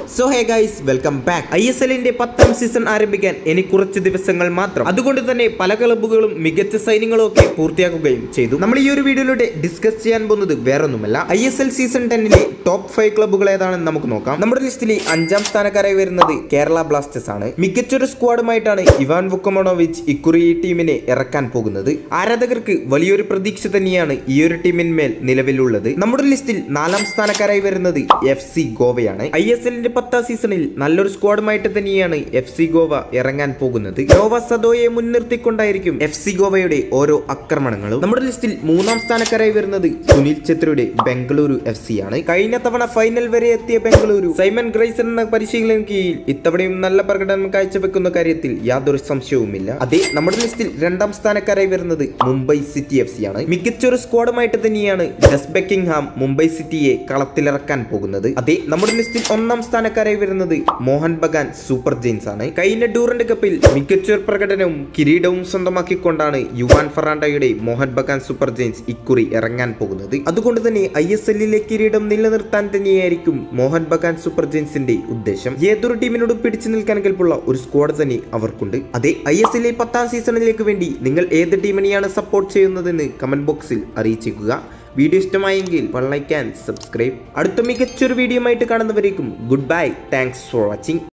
so hey guys welcome back I S എല്ലിന്റെ പത്താം season ആരംഭിക്കാൻ ഇനി കുറച്ച് ദിവസങ്ങൾ മാത്രം അതുകൊണ്ട് തന്നെ പല ക്ലബ്ബുകളും മികച്ച സൈന്യങ്ങളും ഒക്കെ പൂർത്തിയാക്കുകയും ചെയ്തു നമ്മൾ ഈ ഒരു വീഡിയോയിലൂടെ ഡിസ്കസ് ചെയ്യാൻ പോകുന്നത് വേറൊന്നുമല്ല ഐ എസ് എൽ സീസൺ ടെന്നിലെ ടോപ്പ് ഫൈവ് ക്ലബ്ബുകൾ ഏതാണെന്ന് നമുക്ക് നോക്കാം നമ്മുടെ ലിസ്റ്റിൽ അഞ്ചാം സ്ഥാനക്കാരായി വരുന്നത് കേരള ബ്ലാസ്റ്റേഴ്സ് ആണ് മികച്ചൊരു സ്ക്വാഡുമായിട്ടാണ് ഇവാൻ വുക്കമോണോവിച്ച് ഇക്കുറി ഈ ടീമിനെ ഇറക്കാൻ പോകുന്നത് ആരാധകർക്ക് വലിയൊരു പ്രതീക്ഷ തന്നെയാണ് ഈ ഒരു ടീമിന്മേൽ നിലവിലുള്ളത് നമ്മുടെ ലിസ്റ്റിൽ നാലാം സ്ഥാനക്കാരായി വരുന്നത് എഫ് സി ഗോവയാണ് ഐ എസ് എല്ലിന്റെ പത്താം സീസണിൽ നല്ലൊരു സ്ക്വാഡുമായിട്ട് തന്നെയാണ് എഫ് സി ഗോവ ഇറങ്ങാൻ പോകുന്നത് നോവ സദോയെ മുൻനിർത്തിക്കൊണ്ടായിരിക്കും എഫ് സി ഗോവയുടെ ഓരോ ആക്രമണങ്ങളും നമ്മുടെ ലിസ്റ്റിൽ മൂന്നാം സ്ഥാനക്കാരായി വരുന്നത് സുനിൽ ഛത്രിയുടെ ബംഗളൂരു എഫ് സി ആണ് കഴിഞ്ഞ തവണ ഫൈനൽ വരെ എത്തിയ ബംഗളൂരു സൈമൺ ഗ്രൈസൺ എന്ന പരിശീലകൻ കീഴിൽ ഇത്തവണയും നല്ല പ്രകടനം കാഴ്ചവെക്കുന്ന കാര്യത്തിൽ യാതൊരു സംശയവുമില്ല അതെ നമ്മുടെ ലിസ്റ്റിൽ രണ്ടാം സ്ഥാനക്കാരായി വരുന്നത് മുംബൈ സിറ്റി എഫ് സി ആണ് മികച്ചൊരു സ്ക്വാഡുമായിട്ട് തന്നെയാണ് ഡസ് ബെക്കിംഗ്ഹാം മുംബൈ സിറ്റിയെ കളത്തിലിറക്കാൻ പോകുന്നത് അതെ നമ്മുടെ ലിസ്റ്റിൽ ഒന്നാം സ്ഥാനക്കാരായി വരുന്നത് മോഹൻ ബഗാൻ സൂപ്പർ ജെയിൻസ് ആണ് കഴിഞ്ഞ ഡൂറന്റ് കപ്പിൽ മികച്ചൊരു പ്രകടനവും കിരീടവും സ്വന്തമാക്കിക്കൊണ്ടാണ് യുവാൻ ഫെറാണ്ടയുടെ മോഹൻ ബഗാൻ സൂപ്പർ ജെയിൻസ് ഇക്കുറി ഇറങ്ങാൻ പോകുന്നത് അതുകൊണ്ട് തന്നെ ഐ എസ് എല്ലിലെ കിരീടം നിലനിർത്താൻ തന്നെയായിരിക്കും മോഹൻ ബഗാൻ സൂപ്പർ ജെയിൻസിന്റെ ഉദ്ദേശം ഏതൊരു ടീമിനോട് പിടിച്ചു നിൽക്കാൻ കെൽപ്പുള്ള ഒരു സ്ക്വാഡ് തന്നെ അവർക്കുണ്ട് അതെ ഐ എസ് എല്ലിലെ പത്താം സീസണിലേക്ക് വേണ്ടി നിങ്ങൾ ഏത് ടീമിനെയാണ് സപ്പോർട്ട് ചെയ്യുന്നതെന്ന് കമന്റ് ബോക്സിൽ അറിയിച്ചേക്കുക വീഡിയോ ഇഷ്ടമായെങ്കിൽ ലൈക്ക് ആൻഡ് സബ്സ്ക്രൈബ് അടുത്ത മികച്ചൊരു വീഡിയോ ആയിട്ട് കാണുന്നവരേക്കും good bye thanks for watching